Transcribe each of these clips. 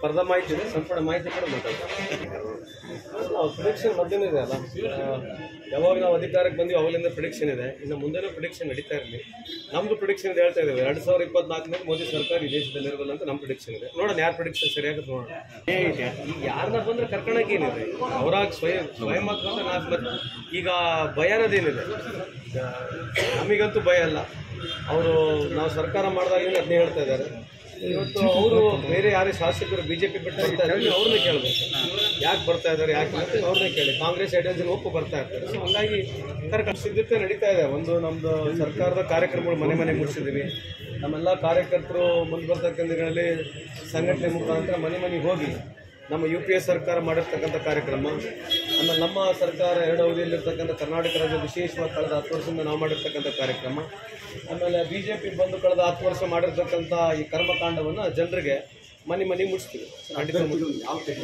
ಅರ್ಧ ಮಾಹಿತಿ ಇದೆ ಸಂಪೂರ್ಣ ಮಾಹಿತಿ ಕೂಡ ಮಾತಾಡ್ತಾರೆ ಪ್ರಿಡಿಕ್ಷನ್ ಮಧ್ಯಮ ಇದೆ ಅಲ್ಲ ಆ, ಯಾವಾಗ ನಾವು ಅಧಿಕಾರಕ್ಕೆ ಬಂದ್ವಿ ಅವಾಗಲಿಂದ ಪ್ರಿಡಿಕ್ಷನ್ ಇದೆ ಇನ್ನು ಮುಂದೆನೂ ಪ್ರಿಡಿಕ್ಷನ್ ನಡೀತಾ ಇರಲಿ ನಮ್ದು ಪ್ರಿಡಿಕ್ಷನ್ ಇದೆ ಹೇಳ್ತಾ ಇದ್ದೇವೆ ಎರಡು ಸಾವಿರದ ಇಪ್ಪತ್ನಾಲ್ಕನಲ್ಲಿ ಮೋದಿ ಸರ್ಕಾರ ಈ ದೇಶದಲ್ಲಿ ಇರಬಲ್ಲ ಅಂತ ನಮ್ಮ ಪ್ರಿಡಿಕ್ಷನ್ ಇದೆ ನೋಡೋಣ ಯಾರು ಪ್ರಿಡಿಕ್ಷನ್ ಸರಿಯಾಗುತ್ತೆ ನೋಡೋಣ ಏ, ಈಗ ಯಾರನ್ನ ಬಂದ್ರೆ ಕರ್ಕೊಳಕ್ಕೆ ಏನಿದೆ ಅವರಾಗಿ ಸ್ವಯಂ ಸ್ವಯಂ ಬಂದ್ರೆ ನಾಲ್ಕು ಮತ್ತೆ ಈಗ ಭಯ ಅನ್ನೋದೇನಿದೆ ಈಗ ನಮಗಂತೂ ಭಯ ಅಲ್ಲ ಅವರು ನಾವು ಸರ್ಕಾರ ಮಾಡಿದಾಗಿಂದ ಅದನ್ನೇ ಹೇಳ್ತಾ ಇದ್ದಾರೆ ಇವತ್ತು ಅವರು ಬೇರೆ ಯಾರೇ ಶಾಸಕರು ಬಿಜೆಪಿ ಬಿಟ್ಟು ಬರ್ತಾ ಇದ್ದಾರೆ ಅವ್ರನ್ನೇ ಕೇಳಬೇಕು ಯಾಕೆ ಬರ್ತಾ ಇದ್ದಾರೆ ಯಾಕೆ ಅಂತ ಅವ್ರನ್ನೇ ಕೇಳಿ ಕಾಂಗ್ರೆಸ್ ಐಡಿಯಾಲಜಿ ಒಪ್ಪು ಬರ್ತಾ ಇರ್ತಾರೆ ಸೊ ಹಂಗಾಗಿ ಕರೆಕ್ಟ್ ಸಿದ್ಧತೆ ನಡೀತಾ ಇದೆ ಒಂದು ನಮ್ಮದು ಸರ್ಕಾರದ ಕಾರ್ಯಕ್ರಮಗಳು ಮನೆ ಮನೆ ಮುಗಿಸಿದ್ದೀವಿ ನಮ್ಮೆಲ್ಲ ಕಾರ್ಯಕರ್ತರು ಮುಂದೆ ಬರ್ತಕ್ಕಂಥ ದಿನಗಳಲ್ಲಿ ಸಂಘಟನೆ ಮುಖಾಂತರ ಮನೆ ಮನೆಗೆ ಹೋಗಿ ನಮ್ಮ ಯು ಪಿ ಎ ಸರ್ಕಾರ ಮಾಡಿರ್ತಕ್ಕಂಥ ಕಾರ್ಯಕ್ರಮ ಆಮೇಲೆ ನಮ್ಮ ಸರ್ಕಾರ ಎರಡು ಅವಧಿಯಲ್ಲಿರ್ತಕ್ಕಂಥ ಕರ್ನಾಟಕ ರಾಜ್ಯ ವಿಶೇಷವಾಗಿ ಕಳೆದ ಹತ್ತು ವರ್ಷದಿಂದ ನಾವು ಮಾಡಿರ್ತಕ್ಕಂಥ ಕಾರ್ಯಕ್ರಮ ಆಮೇಲೆ ಬಿ ಜೆ ಪಿ ಬಂದು ಕಳೆದ ಹತ್ತು ವರ್ಷ ಮಾಡಿರ್ತಕ್ಕಂಥ ಈ ಕರ್ಮಕಾಂಡವನ್ನು ಜನರಿಗೆ ಮನೆ ಮನೆ ಮುಟ್ಟಿಸ್ತೀವಿ ಖಂಡಿತ ಮುಟ್ಸ್ತೀವಿ.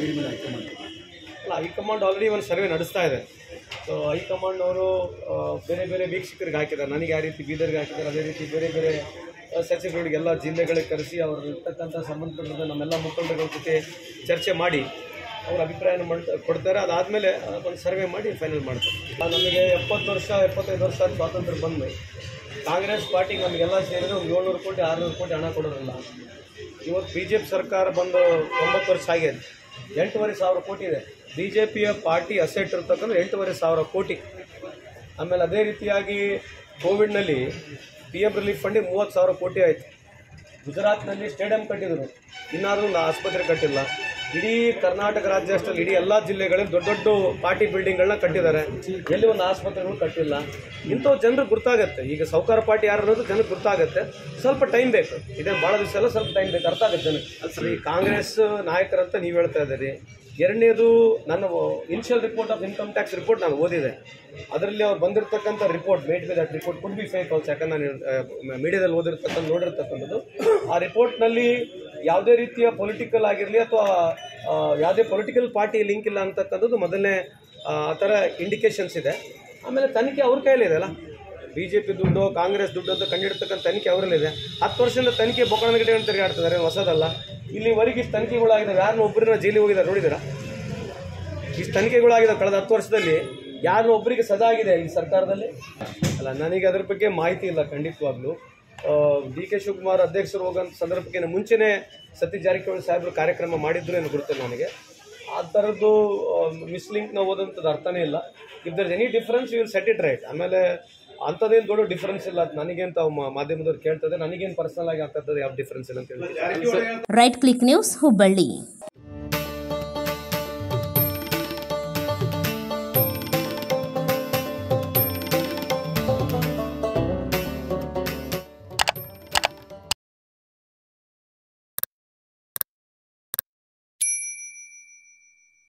ಅಲ್ಲ ಹೈಕಮಾಂಡ್ ಆಲ್ರೆಡಿ ಒಂದು ಸರ್ವೆ ನಡೆಸ್ತಾ ಇದೆ ಸೊ ಹೈಕಮಾಂಡ್ನವರು ಆ, ಬೇರೆ ಬೇರೆ ವೀಕ್ಷಕರಿಗೆ ಹಾಕಿದ್ದಾರೆ ನನಗೆ ಯಾವ ರೀತಿ ಬೀದರ್ಗೆ ಹಾಕಿದ್ದಾರೆ ಅದೇ ರೀತಿ ಬೇರೆ ಬೇರೆ ಆ, ಸಚಿವರುಗಳಿಗೆ ಎಲ್ಲ ಜಿಲ್ಲೆಗಳಿಗೆ ಕರೆಸಿ ಅವರು ಇರ್ತಕ್ಕಂಥ ಸಂಬಂಧಪಟ್ಟ ನಮ್ಮೆಲ್ಲ ಮುಖಂಡರುಗಳ ಜೊತೆ ಚರ್ಚೆ ಮಾಡಿ ಅವ್ರ ಅಭಿಪ್ರಾಯನ ಮಾಡ್ತಾ ಕೊಡ್ತಾರೆ ಅದಾದಮೇಲೆ ಒಂದು ಸರ್ವೆ ಮಾಡಿ ಫೈನಲ್ ಮಾಡ್ತಾರೆ ಆ, ನಮಗೆ ಎಪ್ಪತ್ತು ವರ್ಷ ಎಪ್ಪತ್ತೈದು ವರ್ಷ ಆದ ಸ್ವಾತಂತ್ರ್ಯ ಬಂದು ಕಾಂಗ್ರೆಸ್ ಪಾರ್ಟಿಗೆ ನಮಗೆಲ್ಲ ಸೇರಿದ್ರೆ ಒಂದು ಏಳ್ನೂರು ಕೋಟಿ ಆರುನೂರು ಕೋಟಿ ಹಣ ಕೊಡೋದಿಲ್ಲ ಇವತ್ತು ಬಿ ಜೆ ಪಿ ಸರ್ಕಾರ ಬಂದು ಒಂಬತ್ತು ವರ್ಷ ಆಗಿದೆ ಎಂಟೂವರೆ ಸಾವಿರ ಕೋಟಿ ಇದೆ ಬಿ ಜೆ ಪಿಯ ಪಾರ್ಟಿ ಅಸೆಟ್ ಇರ್ತಕ್ಕಂಥ ಎಂಟೂವರೆ ಸಾವಿರ ಕೋಟಿ ಆಮೇಲೆ ಅದೇ ರೀತಿಯಾಗಿ ಕೋವಿಡ್ನಲ್ಲಿ ಪಿ ಎಮ್ ರಿಲೀಫ್ ಫಂಡಿಗೆ ಮೂವತ್ತು ಸಾವಿರ ಕೋಟಿ ಆಯಿತು ಗುಜರಾತ್ನಲ್ಲಿ ಸ್ಟೇಡಿಯಂ ಕಟ್ಟಿದ್ರು ಇನ್ನಾದರೂ ಒಂದು ಆಸ್ಪತ್ರೆ ಕಟ್ಟಿಲ್ಲ ಇಡೀ ಕರ್ನಾಟಕ ರಾಜ್ಯ ಅಷ್ಟರಲ್ಲಿ ಇಡೀ ಎಲ್ಲ ಜಿಲ್ಲೆಗಳಲ್ಲಿ ದೊಡ್ಡ ದೊಡ್ಡ ಪಾರ್ಟಿ ಬಿಲ್ಡಿಂಗ್ಗಳನ್ನ ಕಟ್ಟಿದ್ದಾರೆ ಎಲ್ಲಿ ಒಂದು ಆಸ್ಪತ್ರೆಗಳು ಕಟ್ಟಿಲ್ಲ ಇಂಥವು ಜನರಿಗೆ ಗೊತ್ತಾಗುತ್ತೆ ಈಗ ಸೌಕಾರ ಪಾರ್ಟಿ ಯಾರು ಅನ್ನೋದು ಜನಕ್ಕೆ ಗೊತ್ತಾಗುತ್ತೆ ಸ್ವಲ್ಪ ಟೈಮ್ ಬೇಕು ಇದೇನು ಭಾಳ ದಿವಸ ಎಲ್ಲ ಸ್ವಲ್ಪ ಟೈಮ್ ಬೇಕು ಅರ್ಥ ಆಗುತ್ತೆ ಜನಕ್ಕೆ ಸರಿ ಕಾಂಗ್ರೆಸ್ ನಾಯಕರಂತ ನೀವು ಹೇಳ್ತಾ ಇದ್ದೀರಿ ಎರಡನೇದು ನನ್ನ initial report of income tax report ನಾನು ಓದಿದೆ ಅದರಲ್ಲಿ ಅವ್ರು ಬಂದಿರತಕ್ಕಂಥ report made by that report could be fake also ಯಾಕಂದ್ರೆ ನಾನು ಮೀಡಿಯಾದಲ್ಲಿ ಓದಿರ್ತಕ್ಕಂಥ ನೋಡಿರ್ತಕ್ಕಂಥದ್ದು ಆ ರಿಪೋರ್ಟ್ನಲ್ಲಿ ಯಾವುದೇ ರೀತಿಯ ಪೊಲಿಟಿಕಲ್ ಆಗಿರಲಿ ಅಥವಾ ಯಾವುದೇ ಪೊಲಿಟಿಕಲ್ ಪಾರ್ಟಿ ಲಿಂಕ್ ಇಲ್ಲ ಅಂತಕ್ಕಂಥದ್ದು ಮೊದಲನೇ ಆ ಥರ ಇಂಡಿಕೇಶನ್ಸ್ ಇದೆ ಆಮೇಲೆ ತನಿಖೆ ಅವ್ರ ಕೈಯಲ್ಲಿದೆ ಅಲ್ಲ ಬಿ ಜೆ ಪಿ ದುಡ್ಡು ಕಾಂಗ್ರೆಸ್ ದುಡ್ಡು ಅಂತ ಕಂಡಿಡ್ತಕ್ಕಂಥ ತನಿಖೆ ಅವರಲ್ಲಿದೆ ಹತ್ತು ವರ್ಷದಿಂದ ತನಿಖೆ ಬೊಕ್ಕಣಗಡೆ ಅಂತ ತಿರುಗಾಡ್ತಿದ್ದಾರೆ ಹೊಸದಲ್ಲ ಇಲ್ಲಿವರೆಗೆ ಇಷ್ಟು ತನಿಖೆಗಳಾಗಿದ್ದಾವೆ ಯಾರನ್ನ ಒಬ್ಬರನ್ನ ಜೈಲಿಗೆ ಹೋಗಿದ್ದಾರೆ ನೋಡಿದ್ದೀರಾ ಇಷ್ಟು ತನಿಖೆಗಳಾಗಿದೆ ಕಳೆದ ಹತ್ತು ವರ್ಷದಲ್ಲಿ ಯಾರನ್ನ ಒಬ್ಬರಿಗೆ ಸದಾ ಆಗಿದೆ ಈ ಸರ್ಕಾರದಲ್ಲಿ ಅಲ್ಲ ನನಗೆ ಅದ್ರ ಬಗ್ಗೆ ಮಾಹಿತಿ ಇಲ್ಲ ಖಂಡಿತವಾಗ್ಲೂ ಡಿ ಕೆ ಶಿವಕುಮಾರ್ ಅಧ್ಯಕ್ಷರು ಹೋಗೋಂಥ ಸಂದರ್ಭಕ್ಕಿಂತ ಮುಂಚೆನೇ ಸತೀಶ್ ಜಾರಕಿಹೊಳಿ ಸಾಹೇಬರು ಕಾರ್ಯಕ್ರಮ ಮಾಡಿದ್ರು ಏನು ಗೊತ್ತಿಲ್ಲ ನನಗೆ ಆ ಥರದ್ದು ಮಿಸ್ಲಿಂಕ್ನ ಓದಂಥದ್ದು ಅರ್ಥನೇ ಇಲ್ಲ if there any difference you will set it right ಆಮೇಲೆ ಅಂಥದ್ದೇನು ದೊಡ್ಡ ಡಿಫ್ರೆನ್ಸ್ ಇಲ್ಲ ಅದು ನನಗೇನು ತಾವು ಮಾ- ಮಾಧ್ಯಮದವ್ರು ಕೇಳ್ತದೆ ನನಗೇನು ಪರ್ಸನಲ್ ಆಗಿ ಆಗ್ತದೆ ಯಾವ ಡಿಫ್ರೆನ್ಸ್ ಇಲ್ಲ ಅಂತ ಹೇಳ್ತೀನಿ ರೈಟ್ ಕ್ಲಿಕ್ ನ್ಯೂಸ್ ಹುಬ್ಬಳ್ಳಿ